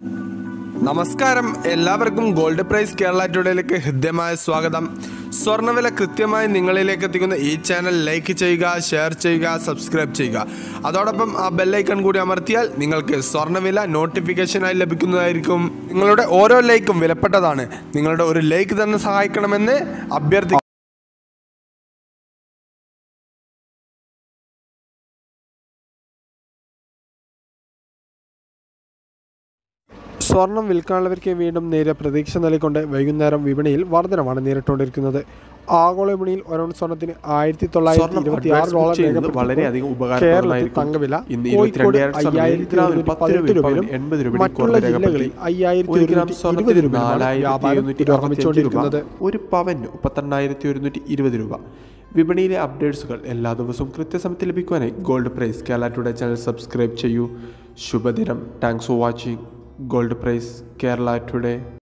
നമസ്കാരം എല്ലാവർക്കും gold price Kerala ടുഡേയിലേക്ക് ഹൃദ്യമായ സ്വാഗതം സ്വർണ്ണവില കൃത്യമായി നിങ്ങളിലേക്ക് എത്തിക്കുന്ന ഈ ചാനൽ ലൈക്ക് ചെയ്യുക ഷെയർ ചെയ്യുക സബ്സ്ക്രൈബ് ചെയ്യുക അതോടൊപ്പം ആ ബെല്ലൈക്കൺ കൂടി അമർത്തിയാൽ നിങ്ങൾക്ക് സ്വർണ്ണവില നോട്ടിഫിക്കേഷനായി ലഭിക്കുന്നതായിരിക്കും നിങ്ങളുടെ ഓരോ ലൈക്കും വിലപ്പെട്ടതാണ് നിങ്ങളുടെ ഒരു ലൈക്ക് തന്നെ സഹായിക്കണമെന്ന് അഭ്യർത്ഥി സ്വർണം വിൽക്കാനുള്ളവർക്ക് വീണ്ടും നേരിയ പ്രതീക്ഷ നൽകിക്കൊണ്ട് വൈകുന്നേരം വിപണിയിൽ വർധനമാണ് നേരിട്ടുകൊണ്ടിരിക്കുന്നത് ആഗോള വിപണിയിൽ ഒരൗൺ സ്വർണത്തിന് ആയിരത്തി തൊള്ളായിരത്തി ഇരുപത്തി ആറ് ഡോളർ ചെയ്യുന്നത് രേഖപ്പെടുത്തുമ്പോൾ വളരെയധികം കേരളത്തിൽ ഉപകാരപ്രദമായിരിക്കും തങ്കവില ഇന്ന് കോഴിക്കോട് ഇരുപത്തിരണ്ട് അയ്യായിരത്തി ഒരുന്നൂറ്റി പതിനെട്ട് രൂപയിലും എൺപത് രൂപ മറ്റുള്ള ജില്ലകളിൽ അയ്യായിരത്തി ഒരു ഗ്രാം ഒരുന്നൂറ്റി ഇരുപത് സ്വർണ്ണത്തിന് രൂപയിലുമാണ് നാലായിരത്തി വ്യാപാരം എഴുന്നൂറ്റി പുരോഗമിച്ചുകൊണ്ടിരിക്കുന്നത് ഒരു പവന് മുപ്പത്തെണ്ണായിരത്തി ഒരുന്നൂറ്റി ഇരുപത് രൂപ വിപണിയിലെ അപ്ഡേറ്റ്സുകൾ എല്ലാ ദിവസവും കൃത്യസമയത്ത് ലഭിക്കുവാനായി gold price Kerala today channel subscribe ചെയ്യൂ ശുഭദിനം thanks for watching gold price Kerala today